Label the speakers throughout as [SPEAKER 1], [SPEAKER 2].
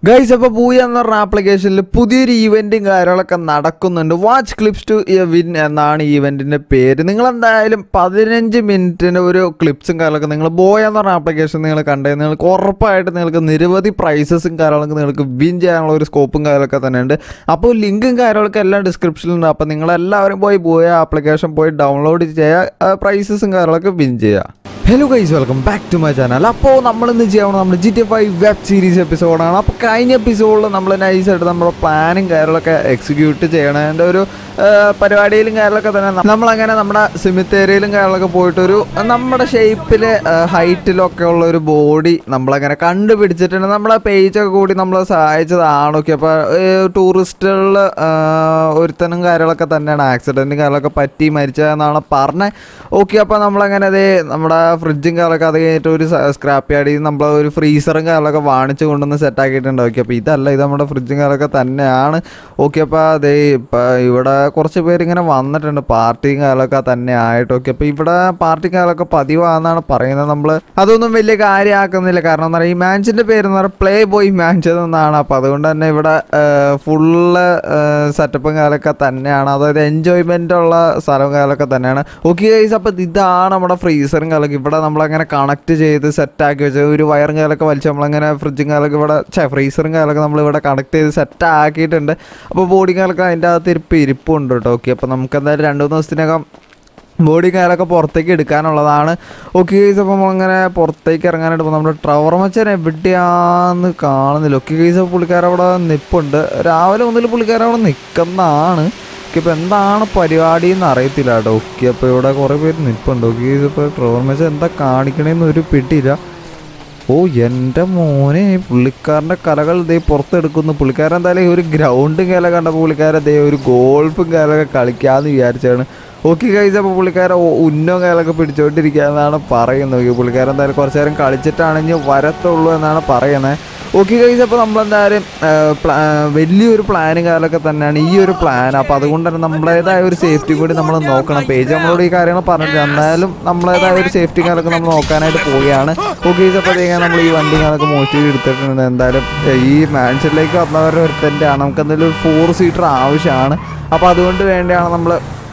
[SPEAKER 1] Guys അപ്പോൾ പൂയ എന്ന് പറഞ്ഞ ആപ്ലിക്കേഷനിൽ പുതിയൊരു ഈവെൻറ്റും കാര്യങ്ങളൊക്കെ നടക്കുന്നുണ്ട് വാച്ച് ക്ലിപ്സ് ടു വിൻ എന്നാണ് ഈവെൻറ്റിൻ്റെ പേര് നിങ്ങൾ എന്തായാലും പതിനഞ്ച് മിനിറ്റിൻ്റെ ഒരു ക്ലിപ്സും കാര്യങ്ങളൊക്കെ നിങ്ങൾ ബോയ എന്ന് പറഞ്ഞ ആപ്ലിക്കേഷൻ നിങ്ങൾ കണ്ടത് നിങ്ങൾക്ക് ഉറപ്പായിട്ട് നിങ്ങൾക്ക് നിരവധി പ്രൈസസും കാര്യങ്ങളൊക്കെ നിങ്ങൾക്ക് വിൻ ചെയ്യാനുള്ള ഒരു സ്കോപ്പും കാര്യങ്ങളൊക്കെ തന്നെ ഉണ്ട് അപ്പോൾ ലിങ്കും കാര്യങ്ങളൊക്കെ എല്ലാം ഡിസ്ക്രിപ്ഷനിലുണ്ട് അപ്പോൾ നിങ്ങളെല്ലാവരും പോയി ബോയ ആപ്ലിക്കേഷൻ പോയി ഡൗൺലോഡ് ചെയ്യുക പ്രൈസസും കാര്യങ്ങളൊക്കെ വിൻ ചെയ്യുക hello guys welcome back to my channel അപ്പോൾ നമ്മൾ ഇന്ന് ചെയ്യാവുന്ന നമ്മുടെ G T five web series എപ്പിസോഡാണ് അപ്പോൾ കഴിഞ്ഞ എപ്പിസോഡിൽ നമ്മൾ നൈസായിട്ട് നമ്മുടെ പ്ലാനും കാര്യങ്ങളൊക്കെ എക്സിക്യൂട്ട് ചെയ്യണതിൻ്റെ ഒരു ആ, പരിപാടിയിലും കാര്യങ്ങളൊക്കെ തന്നെ നമ്മളങ്ങനെ നമ്മുടെ സിമിത്തേരിയിലും കാര്യങ്ങളൊക്കെ പോയിട്ടൊരു നമ്മുടെ ഷേപ്പിൽ ഹൈറ്റിലൊക്കെ ഉള്ള ഒരു ബോഡി നമ്മളങ്ങനെ കണ്ടുപിടിച്ചിട്ടുണ്ട് നമ്മുടെ പേജൊക്കെ കൂടി നമ്മളെ സഹായിച്ചതാണൊക്കെ അപ്പോൾ ടൂറിസ്റ്റുകളിൽ ഒരുത്തനും കാര്യങ്ങളൊക്കെ തന്നെയാണ് ആക്സിഡൻറ്റും കാര്യങ്ങളൊക്കെ പറ്റി മരിച്ചതെന്നാണ് പറഞ്ഞത് ഓക്കെ അപ്പോൾ നമ്മളങ്ങനെ അതേ നമ്മുടെ ഫ്രിഡ്ജും കാര്യങ്ങളൊക്കെ അത് കഴിഞ്ഞിട്ട് ഒരു സ്ക്രാപ്പ് യാർഡിൽ നമ്മൾ ഒരു ഫ്രീസറും കാര്യങ്ങളൊക്കെ വാണിച്ച് കൊണ്ടുവന്ന് സെറ്റ് ആക്കിയിട്ടുണ്ട് ഓക്കെ അപ്പോൾ ഇതല്ല ഇത് നമ്മുടെ ഫ്രിഡ്ജും കാര്യങ്ങളൊക്കെ തന്നെയാണ് ഓക്കെ അപ്പോൾ അതേ ഇപ്പോൾ ഇവിടെ കുറച്ച് പേര് ഇങ്ങനെ വന്നിട്ടുണ്ട് പാർട്ടിയും കാര്യങ്ങളൊക്കെ തന്നെ ആയിട്ട് ഓക്കെ അപ്പോൾ ഇവിടെ പാർട്ടിയും കാര്യങ്ങളൊക്കെ പതിവാണെന്നാണ് പറയുന്നത് നമ്മൾ അതൊന്നും വലിയ കാര്യമാക്കുന്നില്ല കാരണം എന്താ പറയുക ഈ മാച്ചിൻ്റെ പേര് എന്ന് പറയുക പ്ലേ ബോയ് മാച്ച് എന്നാണ് അപ്പോൾ അതുകൊണ്ട് തന്നെ ഇവിടെ ഫുള്ള് സെറ്റപ്പും കാര്യങ്ങളൊക്കെ തന്നെയാണ് അതായത് എൻജോയ്മെൻ്റ് ഉള്ള സ്ഥലവും കാര്യങ്ങളൊക്കെ തന്നെയാണ് ഓക്കെ ഗൈസ് അപ്പോൾ ഇതാണ് നമ്മുടെ ഫ്രീസറും കാലൊക്കെ ഇവിടെ നമ്മളങ്ങനെ കണക്ട് ചെയ്ത് സെറ്റാക്കി വെച്ചത് ഒരു വയറും കാലൊക്കെ വലിച്ച് നമ്മളങ്ങനെ ഫ്രിഡ്ജും കാലൊക്കെ ഇവിടെ ഛേ ഫ്രീസറും കാലൊക്കെ നമ്മൾ ഇവിടെ കണക്ട് ചെയ്ത് സെറ്റ് ആക്കിയിട്ടുണ്ട് അപ്പോൾ ബോഡി കാലൊക്കെ അതിൻ്റെ അകത്ത് ഇരിപ്പ് ഇരിപ്പുണ്ട് കേട്ടോ ഓക്കെ അപ്പോൾ നമുക്ക് എന്തായാലും രണ്ട് മൂന്ന് ദിവസത്തിനകം ബോഡി കാലൊക്കെ പുറത്തേക്ക് എടുക്കാനുള്ളതാണ് ഓക്കെ ഗൈസ് അപ്പം അങ്ങനെ പുറത്തേക്ക് ഇറങ്ങാനായിട്ട് പോകും നമ്മുടെ ട്രവർ മച്ചൻ എവിടെയാന്ന് കാണുന്നില്ല ഓക്കെ ഗൈസ് അപ്പോൾ പുള്ളിക്കാരൻ അവിടെ നിൽപ്പുണ്ട് രാവിലെ മുതൽ പുള്ളിക്കാരൻ അവിടെ നിൽക്കുന്നതാണ് ഓക്കെ ഇപ്പോൾ എന്താണ് പരിപാടി എന്ന് അറിയത്തില്ല കേട്ടോ ഓക്കെ അപ്പോൾ ഇവിടെ കുറേ പേര് നിൽപ്പുണ്ട് ഓക്കെ ഗൈസ് ഇപ്പോൾ ട്രവർ മച്ചൻ എന്താ കാണിക്കണേന്ന് ഒരു പിടിയില്ല ഓ എൻ്റെ മോനെ പുള്ളിക്കാരൻ്റെ കലകൾ ദേ പുറത്തെടുക്കുന്നു പുള്ളിക്കാരൻ എന്തായാലും ഈ ഒരു ഗ്രൗണ്ടും കല കണ്ടപ്പോൾ പുള്ളിക്കാരൻ ദേ ഒരു ഗോൾഫും കലൊക്കെ കളിക്കാമെന്ന് വിചാരിച്ചാണ് ഓക്കെ കഴിച്ചപ്പോൾ പുള്ളിക്കാരൻ ഒ- ഉന്നോ കലൊക്കെ പിടിച്ചോണ്ടിരിക്കുകയെന്നാണ് പറയുന്നത് ഓക്കെ പുള്ളിക്കാരൻ എന്തായാലും കുറച്ച് നേരം കളിച്ചിട്ടാണ് ഇനി വരത്തുള്ളൂ എന്നാണ് പറയുന്നത് ഓക്കെ കഴിച്ചപ്പോൾ നമ്മളെന്തായാലും ആ, പ്ലാ- ആ, വലിയൊരു പ്ലാനും കാലൊക്കെ തന്നെയാണ് ഈ ഒരു പ്ലാൻ അപ്പോൾ അതുകൊണ്ട് തന്നെ നമ്മളേതായ ഒരു സേഫ്റ്റി കൂടി നമ്മൾ നോക്കണം പേജ് നമ്മളോട് ഈ കാര്യങ്ങൾ പറഞ്ഞിട്ട് എന്നാലും നമ്മളേതായ ഒരു സേഫ്റ്റി കാലൊക്കെ നമ്മൾ നോക്കാനായിട്ട് പോവുകയാണ് ഓക്കെ കഴിച്ചപ്പോഴത്തേക്കും നമ്മൾ ഈ വണ്ടി കാലൊക്കെ മോഷ്ടി എടുത്തിട്ടുണ്ട് എന്തായാലും ഏ, ഈ മാൻഷനിലേക്ക് വന്നവരുടെ ഒരുത്തൻ്റെ ആണ് നമുക്ക് എന്തായാലും ഒരു ഫോർ സീറ്റർ ആവശ്യമാണ് അപ്പോൾ അതുകൊണ്ട് വേണ്ടിയാണ് നമ്മൾ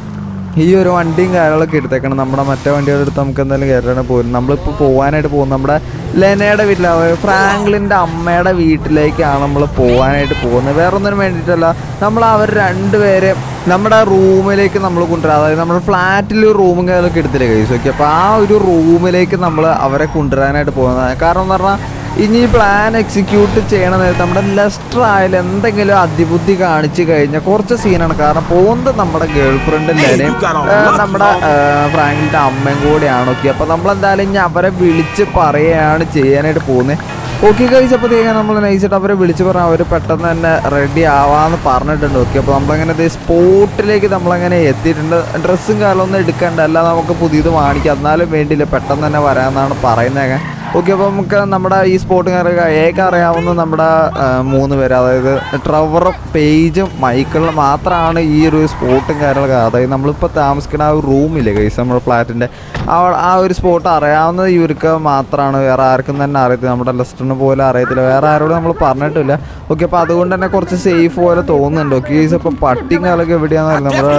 [SPEAKER 1] ഈ ഒരു വണ്ടിയും കാര്യങ്ങളൊക്കെ എടുത്തേക്കണം നമ്മുടെ മറ്റേ വണ്ടികളുടെ അടുത്ത് നമുക്ക് എന്തായാലും കയറാനാണ് പോകുന്നത് നമ്മളിപ്പോൾ പോകാനായിട്ട് പോകുന്നത് നമ്മുടെ ലെനയുടെ വീട്ടിൽ അതായത് ഫ്രാങ്ക്ലിൻ്റെ അമ്മയുടെ വീട്ടിലേക്കാണ് നമ്മൾ പോകാനായിട്ട് പോകുന്നത് വേറെ ഒന്നിനും വേണ്ടിയിട്ടല്ല നമ്മൾ അവർ രണ്ടുപേരെ നമ്മുടെ റൂമിലേക്ക് നമ്മൾ കൊണ്ടുവരാം അതായത് നമ്മുടെ ഫ്ലാറ്റിൽ ഒരു റൂമും കാര്യങ്ങളൊക്കെ എടുത്തില്ലേ കൈസ് ഓക്കെ അപ്പോൾ ആ ഒരു റൂമിലേക്ക് നമ്മൾ അവരെ കൊണ്ടുവരാനായിട്ട് പോകുന്നത് കാരണം എന്ന് പറഞ്ഞാൽ ഇനി ഈ പ്ലാൻ എക്സിക്യൂട്ട് ചെയ്യണ നേരത്ത് നമ്മുടെ ലെസ്റ്റർ ആയാലും എന്തെങ്കിലും അതിബുദ്ധി കാണിച്ചു കഴിഞ്ഞാൽ കുറച്ച് സീനാണ് കാരണം പോകുന്നത് നമ്മുടെ ഗേൾ ഫ്രണ്ട് ലെനയും നമ്മുടെ ഫ്രാങ്കിൻ്റെ അമ്മയും കൂടെയാണ് ഓക്കെ അപ്പോൾ നമ്മളെന്തായാലും ഇനി അവരെ വിളിച്ച് പറയുകയാണ് ചെയ്യാനായിട്ട് പോകുന്നത് ഓക്കെ കഴിച്ചപ്പോഴത്തേക്കും നമ്മൾ നയിച്ചിട്ട് അവരെ വിളിച്ച് പറഞ്ഞാൽ അവർ പെട്ടെന്ന് തന്നെ റെഡി ആവാന്ന് പറഞ്ഞിട്ടുണ്ട് ഓക്കെ അപ്പോൾ നമ്മളങ്ങനെ ദേ സ്പോട്ടിലേക്ക് നമ്മളങ്ങനെ എത്തിയിട്ടുണ്ട് ഡ്രസ്സും കാലമൊന്നും എടുക്കണ്ട അല്ല നമുക്ക് പുതിയത് വാങ്ങിക്കാം എന്നാലും വേണ്ടിയില്ല പെട്ടെന്ന് തന്നെ വരാമെന്നാണ് പറയുന്നത് ഓക്കെ അപ്പോൾ നമുക്ക് നമ്മുടെ ഈ സ്പോട്ടുകാരൊക്കെ ഏക അറിയാവുന്ന നമ്മുടെ ആ, മൂന്ന് പേര് അതായത് ട്രവറും പേജും മൈക്കിളും മാത്രമാണ് ഈ ഒരു സ്പോട്ടും കാര്യങ്ങളൊക്കെ അതായത് നമ്മളിപ്പോൾ താമസിക്കുന്ന ആ ഒരു റൂമില്ലേ കൈസ് നമ്മുടെ ഫ്ലാറ്റിൻ്റെ ആ ആ ഒരു സ്പോട്ട് അറിയാവുന്നത് ഇവർക്ക് മാത്രമാണ് വേറെ ആർക്കും തന്നെ അറിയത്തില്ല നമ്മുടെ ലെസ്റ്ററിന് പോലും അറിയത്തില്ല വേറെ ആരോടും നമ്മൾ പറഞ്ഞിട്ടില്ല ഓക്കെ അപ്പോൾ അതുകൊണ്ട് തന്നെ കുറച്ച് സേഫ് പോലെ തോന്നുന്നുണ്ട് ഓക്കെ ഗൈസ് അപ്പോൾ പട്ടിയും കാലൊക്കെ എവിടെയാണെന്ന് നമ്മുടെ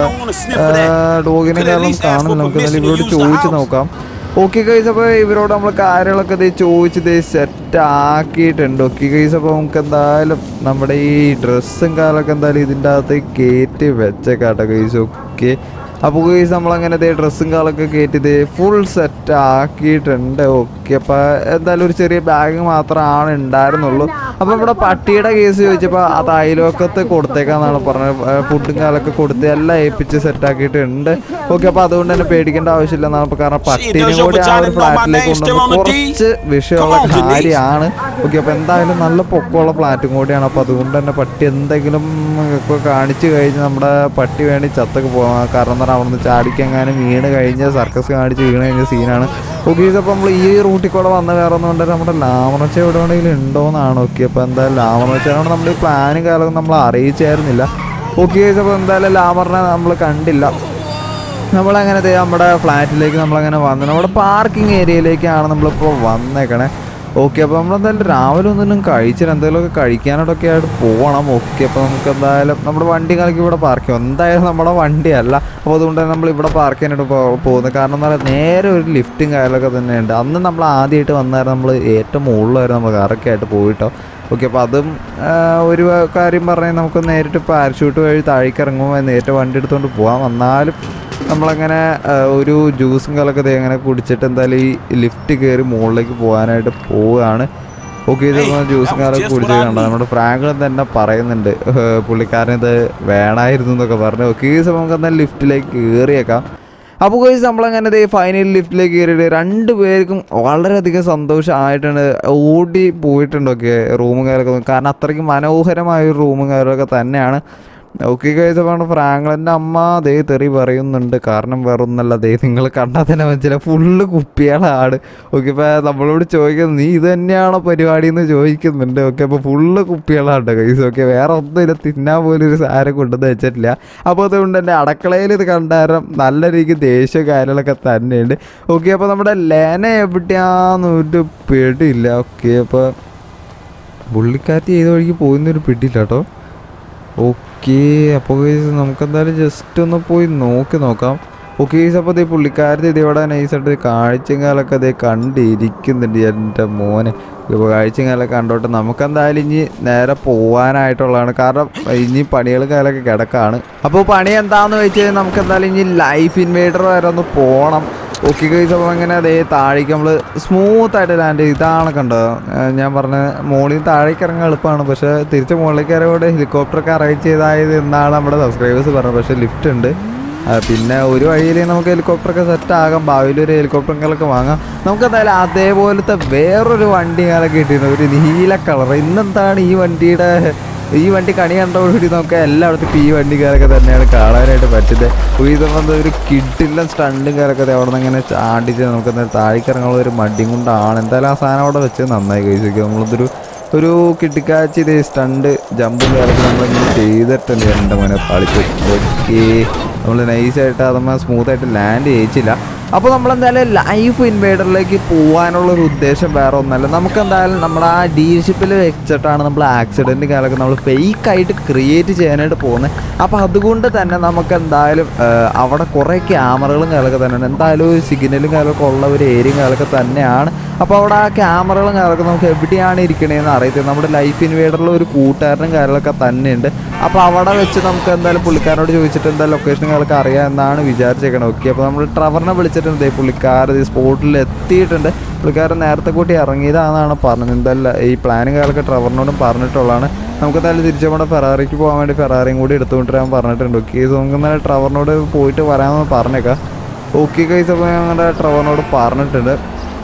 [SPEAKER 1] ഡോഗിനെ കാലം കാണുന്നില്ല നമുക്ക് എന്തായാലും ഇവരോട് ചോദിച്ച് നോക്കാം ഓക്കെ ഗൈസ് അപ്പോൾ ഇവരോട് നമ്മൾ കാര്യങ്ങളൊക്കെ ഇത് ചോദിച്ച് ഇത് സെറ്റ് ആക്കിയിട്ടുണ്ട് ഓക്കെ ഗൈസ് അപ്പോൾ നമുക്ക് എന്തായാലും നമ്മുടെ ഈ ഡ്രസ്സും കാലൊക്കെ എന്തായാലും ഇതിൻ്റെ അകത്ത് കയറ്റി വെച്ചേക്കാട്ടോ ഗൈസ് ഓക്കെ അപ്പോൾ ഗൈസ് നമ്മളങ്ങനെ ഇതേ ഡ്രസ്സും കാലൊക്കെ കയറ്റി ഇത് ഫുൾ സെറ്റ് ആക്കിയിട്ടുണ്ട് ഓക്കെ അപ്പോൾ എന്തായാലും ഒരു ചെറിയ ബാഗ് മാത്രമാണ് ഉണ്ടായിരുന്നുള്ളൂ അപ്പോൾ ഇവിടെ പട്ടിയുടെ കേസ് ചോദിച്ചപ്പോൾ അത് അയൽവക്കത്ത് കൊടുത്തേക്കാന്നാണ് പറഞ്ഞത് ഫുഡും കാലൊക്കെ കൊടുത്ത് എല്ലാം ഏൽപ്പിച്ച് സെറ്റ് ആക്കിയിട്ടുണ്ട് ഓക്കെ അപ്പോൾ അതുകൊണ്ട് തന്നെ പേടിക്കേണ്ട ആവശ്യമില്ല എന്നാണ് ഇപ്പൊ കാരണം പട്ടീനെ കൂടി ആ ഒരു ഫ്ലാറ്റിലേക്ക് കൊണ്ടുവന്ന് കുറച്ച് വിഷയമുള്ള കാര്യമാണ് ഓക്കെ അപ്പോൾ എന്തായാലും നല്ല പൊക്കമുള്ള ഫ്ലാറ്റും കൂടിയാണ് അപ്പോൾ അതുകൊണ്ട് തന്നെ പട്ടി എന്തെങ്കിലും ഒക്കെ കാണിച്ചു കഴിഞ്ഞ് നമ്മുടെ പട്ടി വേണ്ടി ചത്തൊക്കെ പോകാം കാരണം എന്താ പറയുക അവിടെ നിന്ന് ചാടിക്കെങ്ങാനും വീണ് കഴിഞ്ഞ് സർക്കസ് കാണിച്ച് വീണ് കഴിഞ്ഞ സീനാണ് ഓക്കെ അപ്പോൾ നമ്മൾ ഈ റൂട്ടിൽ കൂടെ വന്ന വേറെ ഒന്നും കൊണ്ട് നമ്മുടെ ലാമണച്ച എവിടെ വേണമെങ്കിലും ഉണ്ടോയെന്നാണ് ഓക്കെ അപ്പോൾ എന്തായാലും ലാമണച്ചനോട് നമ്മൾ ഈ പ്ലാനും കാലവും നമ്മൾ അറിയിച്ചായിരുന്നില്ല ഓക്കെ അപ്പോൾ എന്തായാലും ലാമറിനെ നമ്മൾ കണ്ടില്ല നമ്മളങ്ങനെ ദേ നമ്മുടെ ഫ്ലാറ്റിലേക്ക് നമ്മളങ്ങനെ വന്നു നമ്മുടെ പാർക്കിംഗ് ഏരിയയിലേക്കാണ് നമ്മളിപ്പോൾ വന്നേക്കണേ ഓക്കെ അപ്പോൾ നമ്മളെന്തായാലും രാവിലെ ഒന്നും കഴിച്ചിട്ട് എന്തെങ്കിലുമൊക്കെ കഴിക്കാനായിട്ടൊക്കെ ആയിട്ട് പോകണം ഓക്കെ അപ്പോൾ നമുക്ക് എന്തായാലും നമ്മുടെ വണ്ടി കളിക്ക് ഇവിടെ പാർക്ക് ചെയ്യാം എന്തായാലും നമ്മുടെ വണ്ടിയല്ല അപ്പോൾ അതുകൊണ്ട് തന്നെ നമ്മൾ ഇവിടെ പാർക്ക് ചെയ്യാനായിട്ട് പോ- പോകുന്നത് കാരണം എന്താ പറയുക നേരെ ഒരു ലിഫ്റ്റും കാര്യങ്ങളൊക്കെ തന്നെയുണ്ട് അന്ന് നമ്മൾ ആദ്യമായിട്ട് വന്നായിരുന്നു നമ്മൾ ഏറ്റവും മുകളിലായിരുന്നു നമ്മൾ കാറൊക്കെ ആയിട്ട് പോയിട്ടോ ഓക്കെ അപ്പോൾ അതും ആ, ഒരു കാര്യം പറഞ്ഞാൽ നമുക്ക് നേരിട്ട് പാരഷൂട്ട് വഴി താഴേക്ക് ഇറങ്ങുമ്പോൾ നേരിട്ട് വണ്ടി എടുത്തുകൊണ്ട് പോകാം എന്നാലും നമ്മളങ്ങനെ ആ, ഒരു ജ്യൂസും കലൊക്കെ ദേ അങ്ങനെ കുടിച്ചിട്ട് എന്തായാലും ഈ ലിഫ്റ്റ് കയറി മുകളിലേക്ക് പോകാനായിട്ട് പോവുകയാണ് ഓക്കെ ഇത്
[SPEAKER 2] Hey,
[SPEAKER 1] ജ്യൂസും
[SPEAKER 2] that was
[SPEAKER 1] കാലൊക്കെ
[SPEAKER 2] just
[SPEAKER 1] കുടിച്ച്
[SPEAKER 2] what I
[SPEAKER 1] കണ്ടോ നമ്മുടെ ഫ്രാങ്ക്ലിൻ തന്നെ പറയുന്നുണ്ട് ഏഹ്, പുള്ളിക്കാരൻ ഇത് വേണമായിരുന്നു എന്നൊക്കെ പറഞ്ഞു ഓക്കെ ഈ സമയം നമുക്ക് എന്തായാലും ലിഫ്റ്റിലേക്ക് കയറിയേക്കാം അപ്പോൾ കോഴ്സ് നമ്മളങ്ങനെ ദേ ഫൈനൽ ലിഫ്റ്റിലേക്ക് കയറിയിട്ട് രണ്ട് പേർക്കും വളരെയധികം സന്തോഷമായിട്ടുണ്ട് ഓടി പോയിട്ടുണ്ടൊക്കെ റൂമും കാര്യങ്ങളൊക്കെ കാരണം അത്രയ്ക്ക് മനോഹരമായ ഒരു റൂമും കാര്യങ്ങളൊക്കെ തന്നെയാണ് ഓക്കെ കഴിച്ച പറഞ്ഞ ഫ്രാങ്ക്ലിൻ്റെ അമ്മ ദേ തെറി പറയുന്നുണ്ട് കാരണം വേറെ ഒന്നല്ല ദേ നിങ്ങൾ കണ്ടാൽ തന്നെ മനസ്സിലായി ഫുള്ള് കുപ്പികളാണ് ഓക്കെ ഇപ്പോൾ നമ്മളോട് ചോദിക്കുന്നത് നീ ഇത് തന്നെയാണോ പരിപാടി എന്ന് ചോദിക്കുന്നുണ്ട് ഓക്കെ അപ്പോൾ ഫുള്ള് കുപ്പികളാണ് കൈസ് ഓക്കെ വേറെ ഒന്നും ഇത് തിന്നാൻ പോലും ഒരു സാരം കൊണ്ടുവന്ന് വെച്ചിട്ടില്ല അപ്പോൾ അതുകൊണ്ട് തന്നെ അടുക്കളയിൽ ഇത് കണ്ടാരം നല്ല രീതിക്ക് ദേഷ്യ കാര്യങ്ങളൊക്കെ തന്നെയുണ്ട് ഓക്കെ അപ്പോൾ നമ്മുടെ ലേന എവിടെയാന്ന് ഒരു പേടിയില്ല ഓക്കെ അപ്പോൾ പുള്ളിക്കാറ്റ് ഏത് വഴിക്ക് പോകുന്നൊരു പിടിയില്ല കേട്ടോ ഓക്കെ അപ്പോൾ ഗൈസ് നമുക്ക് എന്തായാലും ജസ്റ്റ് ഒന്ന് പോയി നോക്കി നോക്കാം ഓക്കെ ഗൈസ് അപ്പോൾ ഇതേ പുള്ളിക്കാരത്തെ ഇത് ഇവിടെ നൈസായിട്ട് കാഴ്ചയും കാലൊക്കെ അതേ കണ്ടിരിക്കുന്നുണ്ട് എൻ്റെ മോനെ ഇപ്പോൾ കാഴ്ചയും കാലൊക്കെ കണ്ടോട്ടെ നമുക്ക് എന്തായാലും ഇനി നേരെ പോകാനായിട്ടുള്ളതാണ് കാരണം ഇനി പണികളും കാലൊക്കെ കിടക്കാണ് അപ്പോൾ പണി എന്താണെന്ന് വെച്ച് കഴിഞ്ഞാൽ നമുക്ക് എന്തായാലും ഇനി ലൈഫ് ഇൻവേഡർ വരെ ഒന്ന് പോകണം ഓക്കെ ഗൈസ് അപ്പോൾ അങ്ങനെ അതേ താഴേക്ക് നമ്മൾ സ്മൂത്ത് ആയിട്ട് ലാൻഡ് ചെയ്ത് ഇതാണ് കണ്ടോ ഏഹ് ഞാൻ പറഞ്ഞ മുകളിൽ നിന്ന് താഴേക്ക് ഇറങ്ങാൻ എളുപ്പമാണ് പക്ഷേ തിരിച്ച് മുകളിലേക്ക് ഇറങ്ങോട്ട് ഹെലികോപ്റ്ററൊക്കെ അറേഞ്ച് ചെയ്തായത് എന്നാണ് നമ്മുടെ സബ്സ്ക്രൈബേഴ്സ് പറഞ്ഞത് പക്ഷേ ലിഫ്റ്റ് ഉണ്ട് ആ, പിന്നെ ഒരു വഴിയിൽ നമുക്ക് ഹെലികോപ്റ്ററൊക്കെ സെറ്റ് ആകാം ഭാവിയിൽ ഒരു ഹെലികോപ്റ്ററുകളൊക്കെ വാങ്ങാം നമുക്ക് എന്തായാലും അതേപോലത്തെ വേറൊരു വണ്ടി കാലൊക്കെ കിട്ടിയിരുന്നു ഒരു നീല കളർ ഇന്നെന്താണ് ഈ വണ്ടിയുടെ ഈ വണ്ടി കണി കണ്ടോടുകൂടി നമുക്ക് എല്ലായിടത്തും ഇപ്പം ഈ വണ്ടിക്കാരൊക്കെ തന്നെയാണ് കാണാനായിട്ട് പറ്റുന്നത് അപ്പോൾ ഇത് വന്ന് ഒരു കിഡില്ല സ്റ്റണ്ടും കാരൊക്കെ അവിടെ നിന്ന് ഇങ്ങനെ ചാടിച്ച് നമുക്ക് എന്തായാലും താഴേക്ക് ഇറങ്ങാനുള്ള ഒരു മടിയും കൊണ്ടാണ് എന്തായാലും ആ സാധനം അവിടെ വെച്ച് നന്നായി കഴിച്ചു നമ്മളിതൊരു ഒരു കിട്ടിക്കാച്ചി ഇത് സ്റ്റണ്ട് ജമ്പും കാലൊക്കെ നമ്മളിങ്ങനെ ചെയ്തിട്ടുണ്ട് എൻ്റെ മോനെ കളിച്ച് ഓക്കെ നമ്മൾ നൈസായിട്ട് അതമ്മ സ്മൂത്തായിട്ട് ലാൻഡ് ചെയ്യിച്ചില്ല അപ്പോൾ നമ്മളെന്തായാലും ലൈഫ് ഇൻവേഡറിലേക്ക് പോകാനുള്ള ഒരു ഉദ്ദേശം വേറെ ഒന്നല്ല നമുക്ക് എന്തായാലും നമ്മുടെ ആ ഡീലർഷിപ്പിൽ വെച്ചിട്ടാണ് നമ്മൾ ആക്സിഡൻറ്റ് കാലൊക്കെ നമ്മൾ ഫേക്ക് ആയിട്ട് ക്രിയേറ്റ് ചെയ്യാനായിട്ട് പോകുന്നത് അപ്പോൾ അതുകൊണ്ട് തന്നെ നമുക്ക് എന്തായാലും ആ, അവിടെ കുറേ ക്യാമറകളും കാലൊക്കെ തന്നെയാണ് എന്തായാലും ഒരു സിഗ്നലും കാലൊക്കെ ഉള്ള ഒരു ഏരിയയും കാലൊക്കെ തന്നെയാണ് അപ്പോൾ അവിടെ ആ ക്യാമറകളും കാര്യങ്ങളൊക്കെ നമുക്ക് എവിടെയാണ് ഇരിക്കണേന്ന് അറിയത്തില്ല നമ്മുടെ ലൈഫ് ഇൻവേഡറിൽ ഒരു കൂട്ടുകാരനും കാര്യങ്ങളൊക്കെ തന്നെയുണ്ട് അപ്പോൾ അവിടെ വെച്ച് നമുക്ക് എന്തായാലും പുള്ളിക്കാരനോട് ചോദിച്ചിട്ട് എന്താ ലൊക്കേഷനും കാര്യങ്ങളൊക്കെ അറിയാം എന്നാണ് വിചാരിച്ചേക്കണം ഓക്കെ അപ്പോൾ നമ്മൾ ട്രവറിനെ വിളിച്ചിട്ടുണ്ട് ദേ പുള്ളിക്കാരൻ ഈ സ്പോട്ടിൽ എത്തിയിട്ടുണ്ട് പുള്ളിക്കാരൻ നേരത്തെ കൂട്ടി ഇറങ്ങിയതാണെന്നാണ് പറഞ്ഞത് എന്തായാലും ഈ പ്ലാനും കാര്യങ്ങളൊക്കെ ട്രവറിനോടും പറഞ്ഞിട്ടുള്ളതാണ് നമുക്ക് എന്തായാലും തിരിച്ചു നമ്മുടെ ഫെറാറിക്ക് പോകാൻ വേണ്ടി ഫെറാറിയും കൂടി എടുത്തുകൊണ്ടിരാൻ പറഞ്ഞിട്ടുണ്ട് ഓക്കെ സോ നമുക്ക് എന്തായാലും ട്രവറിനോട് പോയിട്ട് വരാമെന്ന് പറഞ്ഞേക്കാം ഓക്കെ കൈസ് അപ്പോൾ ഞങ്ങളുടെ ട്രവറിനോട് പറഞ്ഞിട്ടുണ്ട്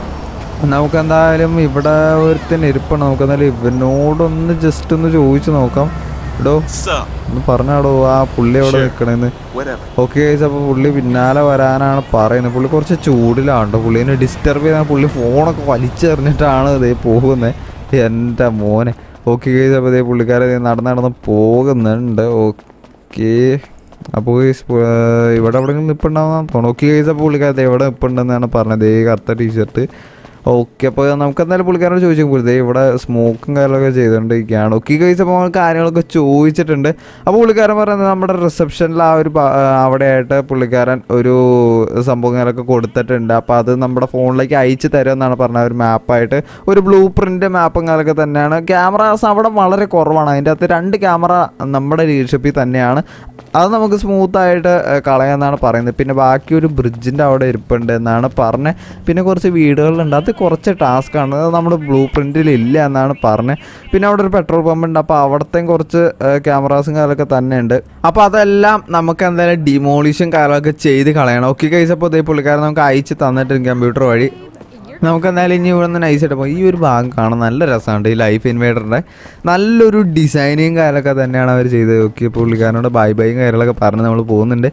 [SPEAKER 1] നമുക്ക് എന്തായാലും ഇവിടെ ഒരുത്തൻ ഇരിപ്പണം നമുക്ക് എന്തായാലും ഇവനോടൊന്ന് ജസ്റ്റ് ഒന്ന് ചോദിച്ചു നോക്കാം എടോ
[SPEAKER 2] Sup?
[SPEAKER 1] ഒന്ന് പറഞ്ഞാടോ ആ പുള്ളി എവിടെ
[SPEAKER 2] Sure.
[SPEAKER 1] നിൽക്കണേന്ന്
[SPEAKER 2] Whatever.
[SPEAKER 1] ഓക്കെ ഗൈസ് അപ്പോൾ പുള്ളി പിന്നാലെ വരാനാണ് പറയുന്നത് പുള്ളി കുറച്ച് ചൂടിലാണ് കേട്ടോ പുള്ളീനെ ഡിസ്റ്റർബ് ചെയ്താൽ പുള്ളി ഫോണൊക്കെ വലിച്ചെറിഞ്ഞിട്ടാണ് ഇതേ പോകുന്നത് എൻ്റെ മോനെ ഓക്കെ ഗൈസ് അപ്പോൾ ഇതേ പുള്ളിക്കാരെ ദേ നടന്ന് നടന്ന് പോകുന്നുണ്ട് ഓക്കെ അപ്പോൾ ഗൈസ് ഇവിടെ എവിടെയെങ്കിലും നിൽപ്പുണ്ടാവുന്ന തോന്നുന്നു ഓക്കെ ഗൈസ് അപ്പോൾ പുള്ളിക്കാരത്തെ എവിടെ നിൽപ്പുണ്ടെന്നാണ് പറഞ്ഞത് ഈ കറുത്ത ടീഷർട്ട് ഓക്കെ അപ്പോൾ നമുക്ക് എന്തായാലും പുള്ളിക്കാരോട് ചോദിച്ചു പോലത്തെ ഇവിടെ സ്മോക്കും കാര്യങ്ങളൊക്കെ ചെയ്തുകൊണ്ടിരിക്കുകയാണ് ഓക്കെ കഴിച്ച് അപ്പോൾ നമ്മൾ കാര്യങ്ങളൊക്കെ ചോദിച്ചിട്ടുണ്ട് അപ്പോൾ പുള്ളിക്കാരൻ പറയുന്നത് നമ്മുടെ റിസപ്ഷനിൽ ആ ഒരു ഭാ- അവിടെയായിട്ട് പുള്ളിക്കാരൻ ഒരു സംഭവം കാര്യങ്ങളൊക്കെ കൊടുത്തിട്ടുണ്ട് അപ്പോൾ അത് നമ്മുടെ ഫോണിലേക്ക് അയച്ചു തരുമെന്നാണ് പറഞ്ഞത് ഒരു മാപ്പായിട്ട് ഒരു ബ്ലൂ പ്രിൻ്റ് മാപ്പും കാര്യങ്ങളൊക്കെ തന്നെയാണ് ക്യാമറാസ് അവിടെ വളരെ കുറവാണ് അതിൻ്റെ അകത്ത് രണ്ട് ക്യാമറ നമ്മുടെ ലീഡർഷിപ്പിൽ തന്നെയാണ് അത് നമുക്ക് സ്മൂത്തായിട്ട് കളയാമെന്നാണ് പറയുന്നത് പിന്നെ ബാക്കി ഒരു ബ്രിഡ്ജിൻ്റെ അവിടെ ഇരിപ്പുണ്ട് എന്നാണ് പറഞ്ഞത് പിന്നെ കുറച്ച് വീടുകളുണ്ട് അത് കുറച്ച് ടാസ്ക്കാണ് അത് നമ്മുടെ ബ്ലൂ പ്രിൻറ്റിൽ ഇല്ല എന്നാണ് പറഞ്ഞത് പിന്നെ അവിടെ ഒരു പെട്രോൾ പമ്പ് ഉണ്ട് അപ്പോൾ അവിടത്തെയും കുറച്ച് ക്യാമറാസും കാര്യമൊക്കെ തന്നെ ഉണ്ട് അപ്പോൾ അതെല്ലാം നമുക്ക് എന്തായാലും ഡിമോളിഷൻ കാര്യമൊക്കെ ചെയ്ത് കളയണം ഓക്കെ കഴിച്ചപ്പോൾ ഇതേ പുള്ളിക്കാരൻ നമുക്ക് അയച്ച് തന്നിട്ടുണ്ട് കമ്പ്യൂട്ടർ വഴി നമുക്ക് എന്തായാലും ഇനി ഇവിടെ നിന്ന് നൈസായിട്ട് പോകും ഈ ഒരു ഭാഗം കാണാൻ നല്ല രസമുണ്ട് ഈ ലൈഫ് ഇൻവേഡറിൻ്റെ നല്ലൊരു ഡിസൈനിങ് കാര്യമൊക്കെ തന്നെയാണ് അവർ ചെയ്തത് ഓക്കെ പുള്ളിക്കാരനോട് ബൈ ബൈയും കാര്യങ്ങളൊക്കെ പറഞ്ഞ് നമ്മൾ പോകുന്നുണ്ട്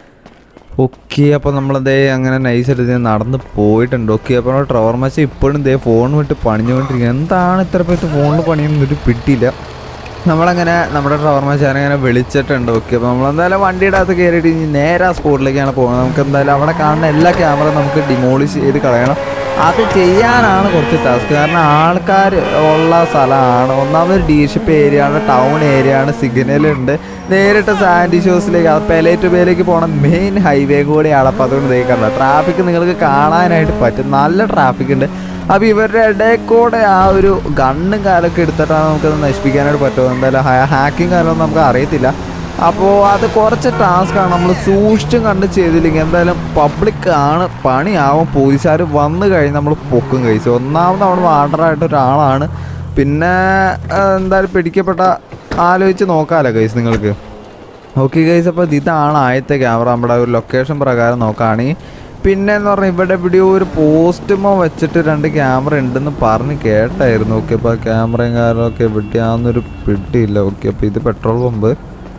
[SPEAKER 1] ഓക്കെ അപ്പോൾ നമ്മളതേ അങ്ങനെ നൈസായിട്ട് ഇത് നടന്ന് പോയിട്ടുണ്ട് ഓക്കെ അപ്പോൾ ട്രവർ മച്ച ഇപ്പോഴും ഇതേ ഫോൺ വിട്ട് പണിഞ്ഞുകൊണ്ടിരിക്കുക എന്താണ് ഇത്ര പേര് ഫോണിൽ പണിയൊന്നും പിട്ടിയില്ല നമ്മളങ്ങനെ നമ്മുടെ ട്രവർ മച്ചാനെ അങ്ങനെ വിളിച്ചിട്ടുണ്ട് ഓക്കെ അപ്പോൾ നമ്മളെന്തായാലും വണ്ടിയുടെ അകത്ത് കയറിയിട്ട് ഇനി നേരെ ആ സ്പോട്ടിലേക്കാണ് പോകുന്നത് നമുക്ക് എന്തായാലും അവിടെ കാണുന്ന എല്ലാ ക്യാമറ നമുക്ക് ഡിമോളിഷ് ചെയ്ത് കളയണം അത് ചെയ്യാനാണ് കുറച്ച് ടാസ്ക് കാരണം ആൾക്കാർ ഉള്ള സ്ഥലമാണ് ഒന്നാമത് ഡീഷിപ്പ് ഏരിയ ആണ് ടൗൺ ഏരിയ ആണ് സിഗ്നൽ ഉണ്ട് നേരിട്ട് സാൻഡി ഷോസിലേക്ക് അത് പെലേറ്റ് ബേയിലേക്ക് പോകണ മെയിൻ ഹൈവേ കൂടെയാണ് അപ്പോൾ അതുകൊണ്ട് തേക്കണ്ട ട്രാഫിക് നിങ്ങൾക്ക് കാണാനായിട്ട് പറ്റും നല്ല ട്രാഫിക് ഉണ്ട് അപ്പോൾ ഇവരുടെ ഇടയിൽ കൂടെ ആ ഒരു ഗണ്ണും കാലൊക്കെ എടുത്തിട്ടാണ് നമുക്കത് നശിപ്പിക്കാനായിട്ട് പറ്റുമോ എന്തായാലും ഹാക്കിങ് കാലമൊന്നും നമുക്ക് അറിയത്തില്ല അപ്പോൾ അത് കുറച്ച് ടാസ്ക്കാണ് നമ്മൾ സൂക്ഷിച്ചും കണ്ട് ചെയ്തില്ലെങ്കിൽ എന്തായാലും പബ്ലിക് ആണ് പണിയാവും പോലീസുകാർ വന്നു കഴിഞ്ഞ് നമ്മൾ പൊക്കും കഴിച്ചു ഒന്നാമത് നമ്മൾ വാണ്ടറായിട്ട് ഒരാളാണ് പിന്നെ ആ, എന്തായാലും പിടിക്കപ്പെട്ട ആലോചിച്ച് നോക്കാമല്ലോ ഗൈസ് നിങ്ങൾക്ക് ഓക്കെ ഗൈസ് അപ്പോൾ ഇതാണ് ആദ്യത്തെ ക്യാമറ നമ്മുടെ ഒരു ലൊക്കേഷൻ പ്രകാരം നോക്കുകയാണെങ്കിൽ പിന്നെ എന്ന് പറഞ്ഞാൽ ഇവിടെ എവിടെയോ ഒരു പോസ്റ്റുമോ വെച്ചിട്ട് രണ്ട് ക്യാമറ ഉണ്ടെന്ന് പറഞ്ഞ് കേട്ടായിരുന്നു ഓക്കെ അപ്പോൾ ക്യാമറയും കാര്യമൊക്കെ എവിടെയാണെന്നൊരു പിടിയില്ല ഓക്കെ അപ്പോൾ ഇത് പെട്രോൾ പമ്പ്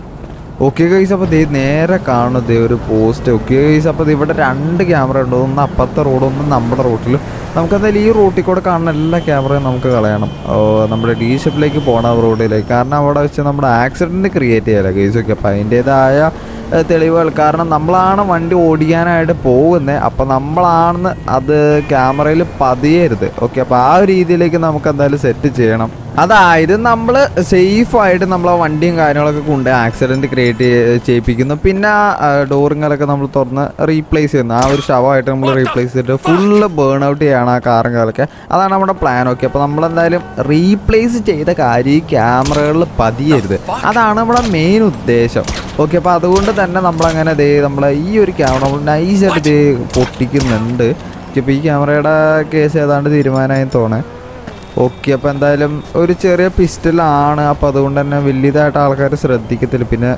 [SPEAKER 1] ഓക്കെ ഗൈസ് അപ്പോൾ ദേ നേരെ കാണുന്നത് ഒരു പോസ്റ്റ് ഓക്കെ ഗൈസ് അപ്പോൾ ദേ ഇവിടെ രണ്ട് ക്യാമറ ഉണ്ട് ഒന്ന് അപ്പുറത്തെ റോഡ് ഒന്ന് നമ്മുടെ റോട്ടിലും നമുക്ക് എന്തായാലും ഈ റൂട്ടിൽ കൂടെ കാണുന്ന എല്ലാ ക്യാമറയും നമുക്ക് കളയണം ഓ, നമ്മുടെ ഡി ഷെപ്പിലേക്ക് പോകണം റോഡിലേക്ക് കാരണം അവിടെ വെച്ച് നമ്മുടെ ആക്സിഡൻറ്റ് ക്രിയേറ്റ് ചെയ്യാലോ ഗൈസ് ഓക്കെ അപ്പോൾ അതിൻ്റേതായ ഏഹ്, തെളിവുകൾ കാരണം നമ്മളാണ് വണ്ടി ഓടിക്കാനായിട്ട് പോകുന്നത് അപ്പോൾ നമ്മളാണെന്ന് അത് ക്യാമറയിൽ പതിയരുത് ഓക്കെ അപ്പോൾ ആ ഒരു രീതിയിലേക്ക് നമുക്ക് എന്തായാലും സെറ്റ് ചെയ്യണം അതായത് നമ്മൾ സേഫായിട്ട് നമ്മൾ ആ വണ്ടിയും കാര്യങ്ങളൊക്കെ കൊണ്ട് ആക്സിഡൻറ്റ് ക്രിയേറ്റ് ചെയ്യിപ്പിക്കുന്നു പിന്നെ ഡോറുകളൊക്കെ നമ്മൾ തുറന്ന് റീപ്ലേസ് ചെയ്യുന്നു ആ ഒരു ശവമായിട്ട് നമ്മൾ റീപ്ലേസ് ചെയ്തിട്ട് ഫുള്ള് ബേൺ ഔട്ട് ചെയ്യണം ആ കാറും കാലൊക്കെ അതാണ് നമ്മുടെ പ്ലാൻ ഓക്കെ അപ്പോൾ നമ്മളെന്തായാലും റീപ്ലേസ് ചെയ്ത കാര്യം ഈ ക്യാമറകളിൽ പതിയരുത് അതാണ് നമ്മുടെ മെയിൻ ഉദ്ദേശം ഓക്കെ അപ്പോൾ അതുകൊണ്ട് തന്നെ നമ്മളങ്ങനെ ദേ നമ്മളെ ഈ ഒരു ക്യാമറ നമ്മൾ നൈസായിട്ട് ദേ പൊട്ടിക്കുന്നുണ്ട് ഇപ്പോൾ ഈ ക്യാമറയുടെ കേസ് ഏതാണ്ട് തീരുമാനമായി തോന്നേ ഓക്കെ അപ്പോൾ എന്തായാലും ഒരു ചെറിയ പിസ്റ്റലാണ് അപ്പോൾ അതുകൊണ്ട് തന്നെ വലിയതായിട്ട് ആൾക്കാർ ശ്രദ്ധിക്കത്തില്ല പിന്നെ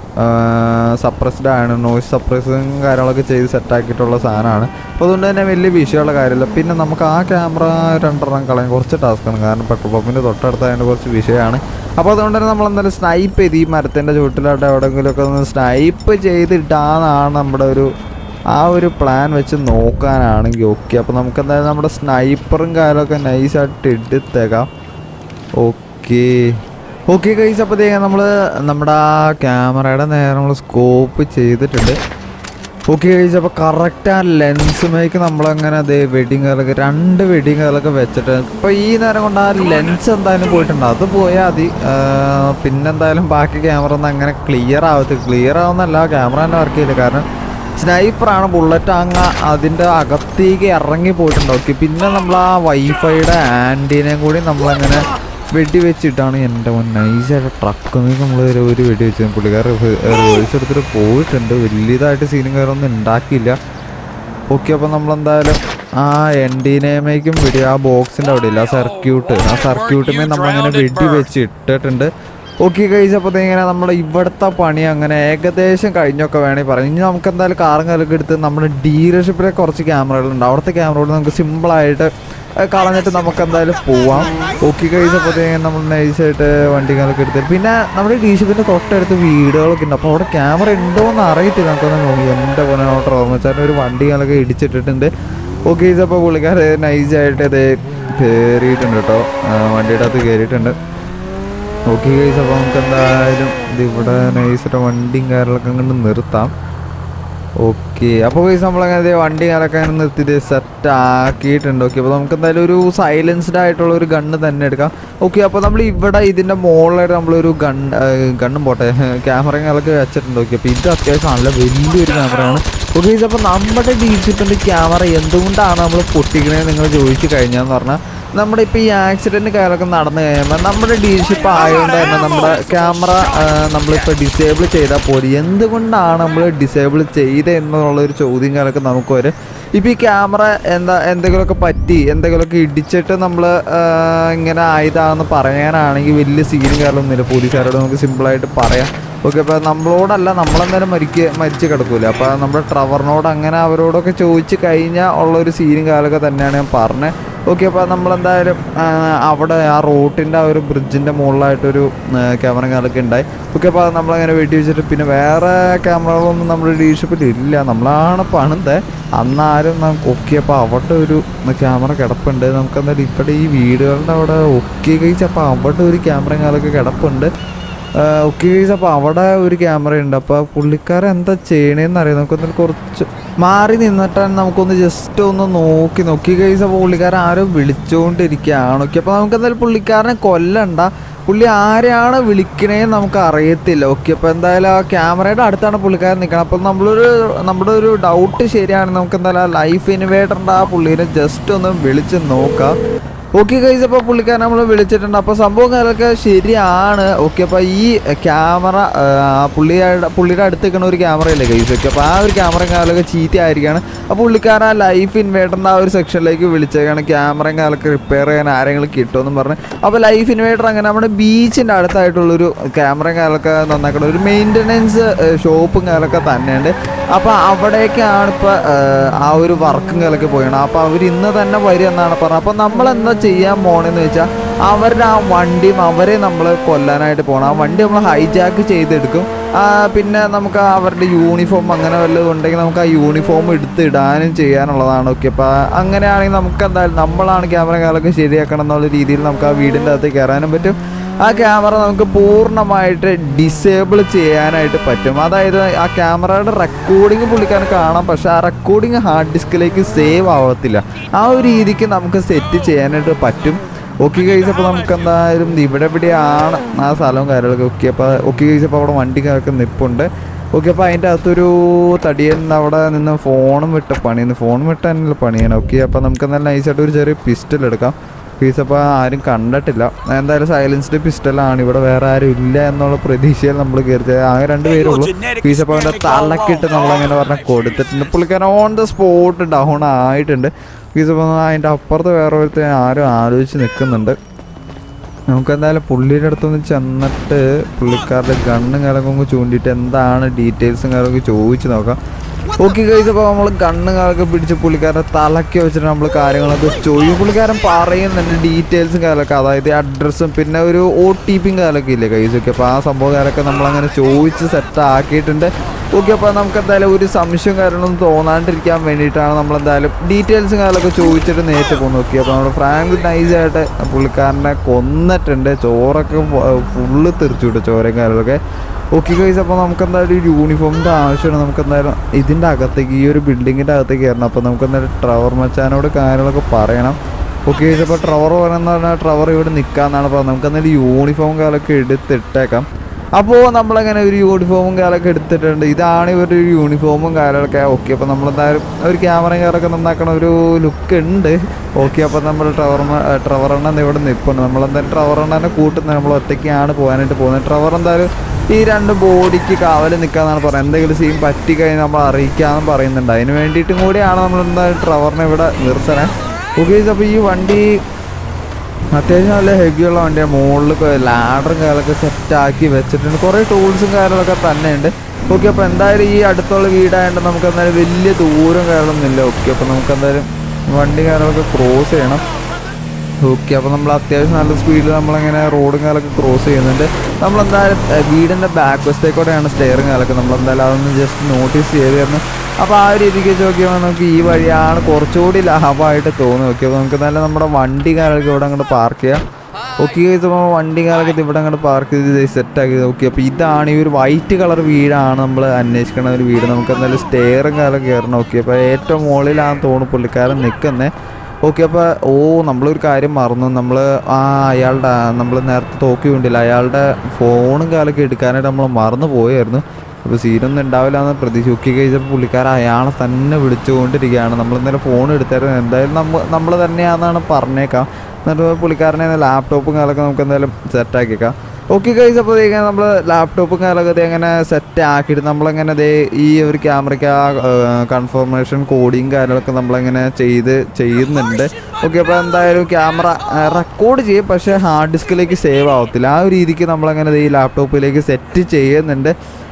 [SPEAKER 1] സപ്രസ്ഡ് ആണ് നോയ്സ് സപ്രസും കാര്യങ്ങളൊക്കെ ചെയ്ത് സെറ്റാക്കിയിട്ടുള്ള സാധനമാണ് അപ്പോൾ അതുകൊണ്ട് തന്നെ വലിയ വിഷയമുള്ള കാര്യമില്ല പിന്നെ നമുക്ക് ആ ക്യാമറ രണ്ടെണ്ണം കളയാൻ കുറച്ച് ടാസ്ക്കാണ് കാരണം പെട്രോൾ പമ്പിൻ്റെ തൊട്ടടുത്തായതിൻ്റെ കുറച്ച് വിഷയമാണ് അപ്പോൾ അതുകൊണ്ട് തന്നെ നമ്മൾ എന്തായാലും സ്നൈപ്പ് ചെയ്ത് ഈ മരത്തിൻ്റെ ചുവട്ടിലായിട്ട് എവിടെയെങ്കിലുമൊക്കെ ഒന്ന് സ്നൈപ്പ് ചെയ്തിട്ടാന്നാണ് നമ്മുടെ ഒരു ആ ഒരു പ്ലാൻ വെച്ച് നോക്കാനാണെങ്കിൽ ഓക്കെ അപ്പോൾ നമുക്ക് എന്തായാലും നമ്മുടെ സ്നൈപ്പറും കാര്യമൊക്കെ നൈസായിട്ട് എടുത്തേക്കാം ഓക്കെ ഓക്കെ കൈസ് അപ്പോൾ നമ്മൾ നമ്മുടെ ആ ക്യാമറയുടെ നേരെ നമ്മൾ സ്കോപ്പ് ചെയ്തിട്ടുണ്ട് ഓക്കെ കഴിച്ച് അപ്പോൾ കറക്റ്റ് ആ ലെൻസുമേക്ക് നമ്മളങ്ങനെ അതേ വെഡിങ് കാലൊക്കെ രണ്ട് വെഡിങ് കാലൊക്കെ വെച്ചിട്ട് ഇപ്പോൾ ഈ നേരം കൊണ്ട് ആ ലെൻസ് എന്തായാലും പോയിട്ടുണ്ട് അത് പോയാൽ മതി ആ, പിന്നെന്തായാലും ബാക്കി ക്യാമറ ഒന്നും അങ്ങനെ ക്ലിയർ ആവത്തില്ല ക്ലിയർ ആവുന്നല്ല ക്യാമറ തന്നെ വർക്ക് ചെയ്യില്ല കാരണം സ്നൈപ്പറാണ് ബുള്ളറ്റ് അങ്ങ് അതിൻ്റെ അകത്തേക്ക് ഇറങ്ങി പോയിട്ടുണ്ട് ഓക്കെ പിന്നെ നമ്മൾ ആ വൈഫൈയുടെ ആൻറ്റീനയും കൂടി നമ്മളങ്ങനെ വെടി വെച്ചിട്ടാണ് എൻ്റെ മുൻ നൈസായിട്ട് ട്രക്ക് നമ്മൾ ഒരു ഒരു വെടി വെച്ചത് പുള്ളിക്കാരൻ റിവേഴ്സ് എടുത്തിട്ട് പോയിട്ടുണ്ട് വലിയതായിട്ട് സീനും കാര്യമൊന്നും ഉണ്ടാക്കിയില്ല ഓക്കെ അപ്പോൾ നമ്മളെന്തായാലും ആ എൻഡിനേമേക്കും വെടി ആ ബോക്സിൻ്റെ അവിടെ ഇല്ല ആ സർക്യൂട്ട് ആ സർക്യൂട്ടിമേ നമ്മളങ്ങനെ വെടി വെച്ച് ഇട്ടിട്ടുണ്ട് ഓക്കെ കഴിച്ച് അപ്പോൾ ഇങ്ങനെ നമ്മുടെ ഇവിടുത്തെ പണി അങ്ങനെ ഏകദേശം കഴിഞ്ഞൊക്കെ വേണമെങ്കിൽ പറയാം ഇനി നമുക്ക് എന്തായാലും കാറും കാലൊക്കെ എടുത്ത് നമ്മുടെ ഡീലർഷിപ്പിലെ കുറച്ച് ക്യാമറകളുണ്ട് അവിടുത്തെ ക്യാമറകൾ നമുക്ക് സിമ്പിളായിട്ട് കളഞ്ഞിട്ട് നമുക്ക് എന്തായാലും പോവാം ഓക്കെ കഴിച്ച് അപ്പോൾ നമ്മൾ നൈസായിട്ട് വണ്ടി കാലൊക്കെ എടുത്ത് പിന്നെ നമ്മുടെ ഡീഷിപ്പിൻ്റെ തൊട്ടടുത്ത് വീടുകളൊക്കെ ഉണ്ട് അപ്പോൾ അവിടെ ക്യാമറ ഉണ്ടോ എന്ന് അറിയത്തില്ല നമുക്കൊന്ന് നോക്കി എൻ്റെ പൊന്നോട്ട് ഓർമ്മിച്ചാൽ ഒരു വണ്ടി കാലൊക്കെ ഇടിച്ചിട്ടിട്ടുണ്ട് ഓക്കെ കഴിച്ച് അപ്പോൾ പുള്ളിക്കാർ നൈസായിട്ട് ഇത് കയറിയിട്ടുണ്ട് കേട്ടോ ആ, വണ്ടിയുടെ അകത്ത് കയറിയിട്ടുണ്ട് ഓക്കെ ഗൈസ് അപ്പോൾ നമുക്ക് എന്തായാലും ഇത് ഇവിടെ നൈസായിട്ട് വണ്ടിയും കാര്യങ്ങളൊക്കെ അങ്ങോട്ട് നിർത്താം ഓക്കെ അപ്പോൾ ഗൈസ് നമ്മളങ്ങനെ ദേ വണ്ടി കാര്യമൊക്കെ അങ്ങനെ നിർത്തിയിട്ട് സെറ്റ് ആക്കിയിട്ടുണ്ട് ഓക്കെ അപ്പോൾ നമുക്ക് എന്തായാലും ഒരു സൈലൻസ്ഡ് ആയിട്ടുള്ള ഒരു ഗണ്ണ് തന്നെ എടുക്കാം ഓക്കെ അപ്പോൾ നമ്മൾ ഇവിടെ ഇതിൻ്റെ മുകളിലായിട്ട് നമ്മളൊരു ഗൺ ഗണ്ണും പോട്ടെ ക്യാമറയും കാര്യങ്ങളൊക്കെ വെച്ചിട്ടുണ്ട് ഓക്കെ അപ്പോൾ ഇത് അത്യാവശ്യം നല്ല വലിയൊരു ക്യാമറയാണ് ഓക്കെ ഗൈസ് അപ്പോൾ നമ്മുടെ ഡീജിപ്പിൻ്റെ ക്യാമറ എന്തുകൊണ്ടാണ് നമ്മൾ പൊട്ടിക്കണേന്ന് നിങ്ങൾ ചോദിച്ചു കഴിഞ്ഞാന്ന് പറഞ്ഞാൽ നമ്മുടെ ഇപ്പോൾ ഈ ആക്സിഡൻറ്റ് കാര്യമൊക്കെ നടന്നു കഴിയുമ്പോൾ നമ്മുടെ ഡീലർഷിപ്പ് ആയതുകൊണ്ട് തന്നെ നമ്മുടെ ക്യാമറ നമ്മളിപ്പോൾ ഡിസേബിൾ ചെയ്താൽ പോലും എന്തുകൊണ്ടാണ് നമ്മൾ ഡിസേബിൾ ചെയ്തത് എന്നുള്ളൊരു ചോദ്യം കാര്യമൊക്കെ നമുക്ക് വരും ഇപ്പോൾ ഈ ക്യാമറ എന്താ എന്തെങ്കിലുമൊക്കെ പറ്റി എന്തെങ്കിലുമൊക്കെ ഇടിച്ചിട്ട് നമ്മൾ ഇങ്ങനെ ആയതാണെന്ന് പറയാനാണെങ്കിൽ വലിയ സീനും കാര്യമൊന്നുമില്ല പോലീസുകാരോട് നമുക്ക് സിമ്പിളായിട്ട് പറയാം ഓക്കെ അപ്പോൾ നമ്മളോടല്ല നമ്മളെന്തായാലും മരിക്ക മരിച്ച് കിടക്കൂല അപ്പോൾ നമ്മുടെ ട്രവറിനോട് അങ്ങനെ അവരോടൊക്കെ ചോദിച്ച് കഴിഞ്ഞാൽ ഉള്ളൊരു സീനും കാലമൊക്കെ തന്നെയാണ് ഞാൻ പറഞ്ഞത് ഓക്കെ അപ്പോൾ നമ്മളെന്തായാലും ആ, അവിടെ ആ റോട്ടിൻ്റെ ആ ഒരു ബ്രിഡ്ജിൻ്റെ മുകളിലായിട്ടൊരു ക്യാമറ കാലൊക്കെ ഉണ്ടായി ഓക്കെ അപ്പോൾ അത് നമ്മളങ്ങനെ വെട്ടി വെച്ചിട്ട് പിന്നെ വേറെ ക്യാമറകളൊന്നും നമ്മുടെ ഡീഷിപ്പിൽ ഇല്ല നമ്മളാണ് പണിത് അന്നാരും നമുക്ക് ഓക്കെ അപ്പോൾ അവിടെ ഒരു ക്യാമറ കിടപ്പുണ്ട് നമുക്ക് എന്തായാലും ഇവിടെ ഈ വീടുകളുടെ അവിടെ ഒക്കെ കഴിച്ച് അപ്പോൾ അവിടെ ഒരു ക്യാമറ കാലൊക്കെ കിടപ്പുണ്ട് ഓക്കെ ഗൈസ് അപ്പോൾ അവിടെ ഒരു ക്യാമറ ഉണ്ട് അപ്പോൾ പുള്ളിക്കാരൻ എന്താ ചെയ്യണേന്ന് അറിയാം നമുക്കൊന്ന് കുറച്ച് മാറി നിന്നിട്ടാണ് നമുക്കൊന്ന് ജസ്റ്റ് ഒന്ന് നോക്കി നോക്കി ഗൈസ് അപ്പോൾ പുള്ളിക്കാരൻ ആരോ വിളിച്ചുകൊണ്ടിരിക്കുകയാണ് ഓക്കെ അപ്പോൾ നമുക്ക് എന്തായാലും പുള്ളിക്കാരനെ കൊല്ലണ്ട പുള്ളി ആരെയാണ് വിളിക്കണേന്ന് നമുക്ക് അറിയത്തില്ല ഓക്കെ അപ്പോൾ എന്തായാലും ആ ക്യാമറയുടെ അടുത്താണ് പുള്ളിക്കാരൻ നിൽക്കണം അപ്പോൾ നമ്മളൊരു നമ്മുടെ ഒരു ഡൗട്ട് ശരിയാണ് നമുക്ക് എന്തായാലും ആ ലൈഫ് ഇൻവേറ്ററിൻ്റെ ആ പുള്ളീനെ ജസ്റ്റ് ഒന്ന് വിളിച്ച് നോക്കാം ഓക്കെ ഗൈസ് അപ്പോൾ പുള്ളിക്കാരൻ നമ്മൾ വിളിച്ചിട്ടുണ്ട് അപ്പോൾ സംഭവം കാര്യമൊക്കെ ശരിയാണ് ഓക്കെ അപ്പോൾ ഈ ക്യാമറ പുള്ളിയുടെ പുള്ളിയുടെ അടുത്ത് നിൽക്കുന്ന ഒരു ക്യാമറ ഇല്ലേ ഗൈസ് ഓക്കെ അപ്പോൾ ആ ഒരു ക്യാമറ കാലൊക്കെ ചീത്തയായിരിക്കുകയാണ് അപ്പോൾ പുള്ളിക്കാരൻ ആ ലൈഫ് ഇൻവേറ്ററിൻ്റെ ആ ഒരു സെക്ഷനിലേക്ക് വിളിച്ചേക്കാണ് ക്യാമറയും കാലൊക്കെ റിപ്പയർ ചെയ്യാൻ ആരെങ്കിലും കിട്ടുമെന്നും പറഞ്ഞ് അപ്പോൾ ലൈഫ് ഇൻവേറ്റർ അങ്ങനെ നമ്മുടെ ബീച്ചിൻ്റെ അടുത്തായിട്ടുള്ളൊരു ക്യാമറയും കാലൊക്കെ നന്നാക്കണം ഒരു മെയിൻ്റനൻസ് ഷോപ്പും കാലൊക്കെ തന്നെയുണ്ട് അപ്പോൾ അവിടേക്കാണ് ഇപ്പോൾ ആ ഒരു വർക്കും കാലൊക്കെ പോയാണ് അപ്പോൾ അവർ ഇന്ന് തന്നെ വരും എന്നാണ് പറഞ്ഞത് അപ്പോൾ നമ്മൾ എന്താ ചെയ്യാൻ പോണെന്ന് വെച്ചാൽ അവരുടെ ആ വണ്ടിയും അവരെ നമ്മൾ കൊല്ലാനായിട്ട് പോകണം ആ വണ്ടി നമ്മൾ ഹൈജാക്ക് ചെയ്തെടുക്കും ആ, പിന്നെ നമുക്ക് അവരുടെ യൂണിഫോം അങ്ങനെ വല്ലതും ഉണ്ടെങ്കിൽ നമുക്ക് ആ യൂണിഫോം എടുത്ത് ഇടാനും ചെയ്യാനുള്ളതാണ് ഓക്കെ അപ്പോൾ അങ്ങനെയാണെങ്കിൽ നമുക്ക് എന്തായാലും നമ്മളാണ് ക്യാമറ കാലൊക്കെ ശരിയാക്കണം എന്നുള്ള രീതിയിൽ നമുക്ക് ആ വീടിൻ്റെ അകത്ത് കയറാനും പറ്റും ആ ക്യാമറ നമുക്ക് പൂർണ്ണമായിട്ട് ഡിസേബിൾ ചെയ്യാനായിട്ട് പറ്റും അതായത് ആ ക്യാമറയുടെ റെക്കോർഡിങ് പുള്ളിക്കാരൻ കാണാം പക്ഷേ ആ റെക്കോർഡിങ് ഹാർഡ് ഡിസ്കിലേക്ക് സേവ് ആവത്തില്ല ആ ഒരു രീതിക്ക് നമുക്ക് സെറ്റ് ചെയ്യാനായിട്ട് പറ്റും ഓക്കെ കഴിച്ച് അപ്പോൾ നമുക്ക് എന്തായാലും ഇവിടെ എവിടെയാണ് ആ സ്ഥലവും കാര്യങ്ങളൊക്കെ ഓക്കെ അപ്പോൾ ഓക്കെ കഴിച്ച് അപ്പോൾ അവിടെ വണ്ടിക്കാരൊക്കെ നിൽപ്പുണ്ട് ഓക്കെ അപ്പോൾ അതിൻ്റെ അകത്തൊരു തടിയൻ അവിടെ നിന്ന് ഫോണും വിട്ട് പണിയുന്നു ഫോൺ വിട്ട് തന്നെ പണിയാണ് ഓക്കെ അപ്പോൾ നമുക്ക് നല്ല നൈസായിട്ട് ഒരു ചെറിയ പിസ്റ്റൽ എടുക്കാം പീസ് അപ്പോൾ ആരും കണ്ടിട്ടില്ല എന്തായാലും സൈലൻസ്ഡ് പിസ്റ്റലാണ് ഇവിടെ വേറെ ആരും ഇല്ല എന്നുള്ള പ്രതീക്ഷയിൽ നമ്മൾ കയറി ആകെ രണ്ട് പേരേ ഉള്ളൂ പീസ് അപ്പോൾ അവൻ്റെ തലക്കിട്ട് നമ്മളങ്ങനെ പറഞ്ഞാൽ കൊടുത്തിട്ടുണ്ട് പുള്ളിക്കാരൻ ഓൺ ദ സ്പോട്ട് ഡൗൺ ആയിട്ടുണ്ട് പീസ് അപ്പോൾ അതിൻ്റെ അപ്പുറത്ത് വേറെ ഒരുത്തെ ആരും ആലോചിച്ച് നിൽക്കുന്നുണ്ട് നമുക്ക് എന്തായാലും പുള്ളിയുടെ അടുത്തൊന്ന് ചെന്നിട്ട് പുള്ളിക്കാരുടെ ഗണ്ണും കാര്യങ്ങളൊക്കെ ചൂണ്ടിയിട്ട് എന്താണ് ഡീറ്റെയിൽസും കാര്യങ്ങളൊക്കെ ചോദിച്ച് നോക്കാം ഓക്കെ കഴിച്ച് അപ്പോൾ നമ്മൾ ഗണ്ണും കാര്യങ്ങളൊക്കെ പിടിച്ച് പുള്ളിക്കാരൻ്റെ തലക്കി വെച്ചിട്ട് നമ്മൾ കാര്യങ്ങളൊക്കെ ചോദിക്കും പുള്ളിക്കാരൻ പറയുന്നുണ്ട് ഡീറ്റെയിൽസും കാര്യങ്ങളൊക്കെ അതായത് അഡ്രസ്സും പിന്നെ ഒരു ഒ ടി പിയും കാര്യങ്ങളൊക്കെ ഇല്ലേ കൈസൊക്കെ അപ്പോൾ ആ സംഭവം കാര്യമൊക്കെ നമ്മളങ്ങനെ ചോദിച്ച് സെറ്റ് ആക്കിയിട്ടുണ്ട് ഓക്കെ അപ്പോൾ നമുക്ക് എന്തായാലും ഒരു സംശയം കാര്യങ്ങളൊന്നും തോന്നാണ്ടിരിക്കാൻ വേണ്ടിയിട്ടാണ് നമ്മൾ എന്തായാലും ഡീറ്റെയിൽസും കാര്യങ്ങളൊക്കെ ചോദിച്ചിട്ട് നേരിട്ട് പോകുന്നത് ഓക്കെ അപ്പോൾ നമ്മൾ ഫ്രാങ്ക് നൈസായിട്ട് പുള്ളിക്കാരനെ കൊന്നിട്ടുണ്ട് ചോറൊക്കെ ഫുള്ള് തെറിച്ചു വിട്ടു ചോരയും കാര്യങ്ങളൊക്കെ ഓക്കെ ഗൈസ് അപ്പോൾ നമുക്ക് എന്തായാലും ഒരു യൂണിഫോമിൻ്റെ ആവശ്യമാണ് നമുക്ക് എന്തായാലും ഇതിൻ്റെ അകത്തേക്ക് ഈ ഒരു ബിൽഡിങ്ങിൻ്റെ അകത്തേക്ക് കയറണം അപ്പോൾ നമുക്ക് എന്തായാലും ട്രവർ മച്ചാനോട് കാര്യങ്ങളൊക്കെ പറയണം ഓക്കെ ഗൈസ് അപ്പോൾ ട്രവർ പറയുന്ന പറഞ്ഞാൽ ട്രവർ ഇവിടെ നിൽക്കാമെന്നാണ് പറഞ്ഞത് നമുക്ക് എന്തായാലും യൂണിഫോം കാലൊക്കെ എടുത്തിട്ടേക്കാം അപ്പോൾ നമ്മളങ്ങനെ ഒരു യൂണിഫോമും കാലൊക്കെ എടുത്തിട്ടുണ്ട് ഇതാണ് ഇവരുടെ ഒരു യൂണിഫോമും കാര്യങ്ങളൊക്കെ ഓക്കെ അപ്പോൾ നമ്മളെന്തായാലും ഒരു ക്യാമറയും കാര്യമൊക്കെ നന്നാക്കണ ഒരു ലുക്ക് ഉണ്ട് ഓക്കെ അപ്പോൾ നമ്മൾ ട്രവർ ട്രവർ എണ്ണ ഇവിടെ നിൽപ്പുണ്ട് നമ്മളെന്തായാലും ട്രവർ എണ്ണനെ കൂട്ടുന്നത് നമ്മൾ ഒറ്റയ്ക്കാണ് പോകാനായിട്ട് പോകുന്നത് ട്രവർ എന്തായാലും ഈ രണ്ട് ബോഡിക്ക് കാവൽ നിൽക്കാന്നാണ് പറയുന്നത് എന്തെങ്കിലും സീൻ പറ്റി കഴിഞ്ഞാൽ നമ്മൾ അറിയിക്കാമെന്ന് പറയുന്നുണ്ട് അതിന് വേണ്ടിയിട്ടും കൂടിയാണ് നമ്മൾ എന്തായാലും ട്രവറിനെ ഇവിടെ നിർത്തണേ ഓക്കെ അപ്പോൾ ഈ വണ്ടി അത്യാവശ്യം നല്ല ഹെവിയുള്ള വണ്ടിയാണ് മുകളിൽ ലാഡറും കാര്യങ്ങളൊക്കെ സെറ്റാക്കി വെച്ചിട്ടുണ്ട് കുറേ ടൂൾസും കാര്യങ്ങളൊക്കെ തന്നെ ഉണ്ട് ഓക്കെ അപ്പോൾ എന്തായാലും ഈ അടുത്തുള്ള വീടായതുകൊണ്ട് നമുക്ക് എന്തായാലും വലിയ ദൂരം കാര്യങ്ങളൊന്നുമില്ല ഓക്കെ അപ്പോൾ നമുക്ക് എന്തായാലും വണ്ടി കാര്യങ്ങളൊക്കെ ക്രോസ് ചെയ്യണം ഓക്കെ അപ്പോൾ നമ്മൾ അത്യാവശ്യം നല്ല സ്പീഡിൽ നമ്മളങ്ങനെ റോഡും കാലൊക്കെ ക്രോസ് ചെയ്യുന്നുണ്ട് നമ്മളെന്തായാലും ഏഹ്, വീടിൻ്റെ ബാക്ക് വശത്തേക്കൂടെയാണ് സ്റ്റെയറും കാലൊക്കെ നമ്മളെന്തായാലും അതൊന്ന് ജസ്റ്റ് നോട്ടീസ് ചെയ്തായിരുന്നു അപ്പോൾ ആ ഒരു രീതിക്ക് വെച്ച് നോക്കിയാൽ നമുക്ക് ഈ വഴിയാണ് കുറച്ചുകൂടി ലാഭമായിട്ട് തോന്നുന്നത് ഓക്കെ അപ്പോൾ നമുക്ക് നല്ല നമ്മുടെ വണ്ടി കാലൊക്കെ ഇവിടെ അങ്ങോട്ട് പാർക്ക് ചെയ്യാം ഓക്കെ നമ്മൾ വണ്ടി കാലൊക്കെ ഇത് ഇവിടെ അങ്ങോട്ട് പാർക്ക് ചെയ്ത് സെറ്റാക്കി ഓക്കെ അപ്പോൾ ഇതാണ് ഈ ഒരു വൈറ്റ് കളർ വീടാണ് നമ്മൾ അന്വേഷിക്കുന്ന ഒരു വീട് നമുക്ക് എന്തായാലും സ്റ്റെയറും കാലം കയറണം ഓക്കെ അപ്പോൾ ഏറ്റവും മുകളിലാണ് തോന്നുന്നു പുള്ളിക്കാരൻ നിൽക്കുന്നത് ഓക്കെ അപ്പോൾ ഓ നമ്മളൊരു കാര്യം മറന്നു നമ്മൾ ആ അയാളുടെ നമ്മൾ നേരത്തെ തോക്കി കൊണ്ടില്ല അയാളുടെ ഫോണും കാലൊക്കെ എടുക്കാനായിട്ട് നമ്മൾ മറന്നു പോയായിരുന്നു അപ്പോൾ സീനൊന്നും ഉണ്ടാവില്ല എന്ന് പ്രതീക്ഷ ഒക്കെ കഴിച്ചപ്പോൾ പുള്ളിക്കാരൻ അയാളെ തന്നെ വിളിച്ചുകൊണ്ടിരിക്കുകയാണ് നമ്മൾ ഇന്നലെ ഫോൺ എടുത്തായിരുന്നു എന്തായാലും നമ്മൾ നമ്മൾ തന്നെയാണെന്നാണ് പറഞ്ഞേക്കാം എന്നിട്ട് പുള്ളിക്കാരനെ ലാപ്ടോപ്പും കാലൊക്കെ നമുക്ക് എന്തായാലും സെറ്റാക്കിയേക്കാം ഓക്കെ കൈസ് അപ്പോൾ നമ്മൾ ലാപ്ടോപ്പും കാലൊക്കെ ദേ അങ്ങനെ സെറ്റ് ആക്കിയിട്ട് നമ്മളങ്ങനെ ദേ ഈ ഒരു ക്യാമറയ്ക്ക് ആ കൺഫർമേഷൻ കോഡിങ് കാര്യങ്ങളൊക്കെ നമ്മളങ്ങനെ ചെയ്ത് ചെയ്യുന്നുണ്ട് ഓക്കെ അപ്പോൾ എന്തായാലും ക്യാമറ റെക്കോർഡ് ചെയ്യും പക്ഷേ ഹാർഡ് ഡിസ്കിലേക്ക് സേവ് ആവത്തില്ല ആ ഒരു രീതിക്ക് നമ്മളങ്ങനെ ദേ ഈ ലാപ്ടോപ്പിലേക്ക് സെറ്റ് ചെയ്യുന്നുണ്ട്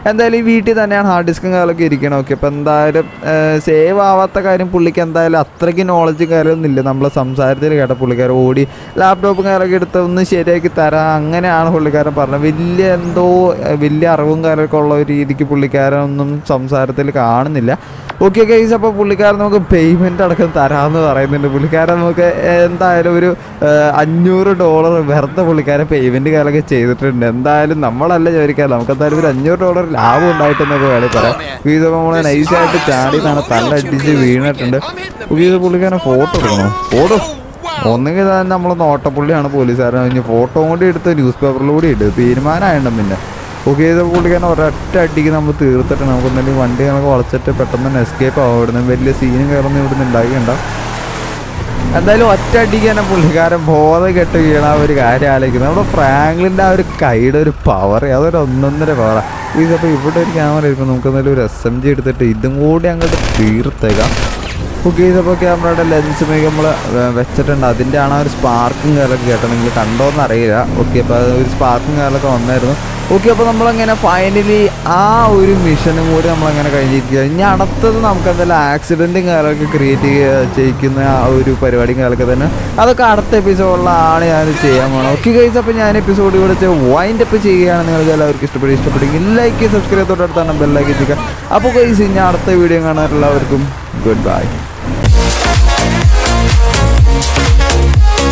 [SPEAKER 1] എന്തായാലും ഈ വീട്ടിൽ തന്നെയാണ് ഹാർഡ് ഡിസ്കും കാര്യങ്ങളൊക്കെ ഇരിക്കണം ഓക്കെ അപ്പോൾ എന്തായാലും സേവ് ആവാത്ത കാര്യം പുള്ളിക്ക് എന്തായാലും അത്രയ്ക്ക് നോളജും കാര്യമൊന്നും ഇല്ല നമ്മളെ സംസാരത്തിൽ കേട്ട പുള്ളിക്കാരൻ ഓടി ലാപ്ടോപ്പും കാര്യമൊക്കെ എടുത്ത് ഒന്ന് ശരിയാക്കി തരാം അങ്ങനെയാണ് പുള്ളിക്കാരൻ പറഞ്ഞത് വലിയ എന്തോ ഏഹ്, വലിയ അറിവും കാര്യമൊക്കെ ഉള്ള ഒരു രീതിക്ക് പുള്ളിക്കാരനൊന്നും സംസാരത്തിൽ കാണുന്നില്ല ഓക്കെ ഗൈസ് അപ്പോൾ പുള്ളിക്കാരൻ നമുക്ക് പേയ്മെൻറ്റ് അടക്കം തരാമെന്ന് പറയുന്നുണ്ട് പുള്ളിക്കാരൻ നമുക്ക് എന്തായാലും ഒരു ഏഹ്, അഞ്ഞൂറ് ഡോളർ വെറുതെ പുള്ളിക്കാരൻ പേയ്മെൻറ്റ് കാര്യമൊക്കെ ചെയ്തിട്ടുണ്ട് എന്തായാലും നമ്മളല്ല ചോദിക്കാൻ നമുക്ക് എന്തായാലും ഒരു അഞ്ഞൂറ് ഡോളർ ലാഭം ഉണ്ടായിട്ടെന്നൊക്കെ വേണമെങ്കിൽ പറയാം ഗൈസ് അപ്പോൾ നമ്മൾ നൈസായിട്ട് ചാടി നാണ് തല്ലടിച്ച് വീണിട്ടുണ്ട് ഗൈസ് പുള്ളിക്കാരൻ ഫോട്ടോ എടുക്കണോ ഫോട്ടോ ഒന്നുകിൽ തന്നെ നമ്മൾ നോട്ടപ്പുള്ളിയാണ് പോലീസുകാരൻ കഴിഞ്ഞ് ഫോട്ടോ കൂടി എടുത്ത് ന്യൂസ് പേപ്പറിലൂടെ ഇട്ട് തീരുമാനമായിട്ടും പിന്നെ ഓക്കെ ചെയ്ത പുള്ളിക്കാരൻ ഒരൊറ്റ അടിക്ക് നമ്മൾ തീർത്തിട്ട് നമുക്ക് എന്തെങ്കിലും വണ്ടി നമുക്ക് വളച്ചിട്ട് പെട്ടെന്ന് തന്നെ എസ്കേപ്പ് ആവും ഇവിടുന്ന് വലിയ സീനും കയറുന്ന ഇവിടുന്ന് ഉണ്ടാക്കിയുണ്ട എന്തായാലും ഒറ്റ അടിക്ക് തന്നെ പുള്ളിക്കാരൻ ബോധം കെട്ട് വീണ ആ ഒരു കാര്യം ആലോചിക്കുന്നത് നമ്മുടെ ഫ്രാങ്ക്ലിൻ്റെ ആ ഒരു കൈയുടെ ഒരു പവർ അതൊരു ഒന്നൊന്നര പവറാണ് ഇതിപ്പോൾ ഇവിടെ ഒരു ക്യാമറ ഇരിക്കും നമുക്ക് എന്തായാലും ഒരു എസ് എം ജി എടുത്തിട്ട് ഇതും കൂടി അങ്ങോട്ട് തീർത്തേക്കാം ഓക്കെ ചെയ്തപ്പോൾ ക്യാമറയുടെ ലെൻസ് മേക്ക് നമ്മൾ വെച്ചിട്ടുണ്ട് അതിൻ്റെ ആണ് ആ ഒരു സ്പാർക്കും കാര്യമൊക്കെ കേട്ടോ നിങ്ങൾ കണ്ടോന്ന് അറിയില്ല ഓക്കെ അപ്പോൾ ഒരു സ്പാർക്കും കാര്യമൊക്കെ വന്നായിരുന്നു ഓക്കെ അപ്പോൾ നമ്മളങ്ങനെ ഫൈനലി ആ ഒരു മിഷനും കൂടി നമ്മളങ്ങനെ കഴിഞ്ഞിരിക്കുക ഇനി അടുത്തത് നമുക്ക് എന്തായാലും ആക്സിഡൻറ്റും കാര്യമൊക്കെ ക്രിയേറ്റ് ചെയ്യിക്കുന്ന ആ ഒരു പരിപാടിയും കാര്യമൊക്കെ തന്നെ അതൊക്കെ അടുത്ത എപ്പിസോഡിലാണ് ഞാൻ ചെയ്യാൻ പോകണം ഓക്കെ ഗൈസ് അപ്പോൾ ഞാൻ എപ്പിസോഡ് ഇവിടെ വൈൻഡ് അപ്പ് ചെയ്യുകയാണ് നിങ്ങൾക്ക് എല്ലാവർക്കും ഇഷ്ടപ്പെട്ട് ഇഷ്ടപ്പെട്ടെങ്കിൽ ലൈക്ക് സബ്സ്ക്രൈബ് തൊട്ടടുത്താണ് ബെല്ലൈക്ക് എത്തിക്കുക അപ്പോൾ ഗൈസ് ഇനി അടുത്ത വീഡിയോ കാണാൻ എല്ലാവർക്കും ഗുഡ് ബൈ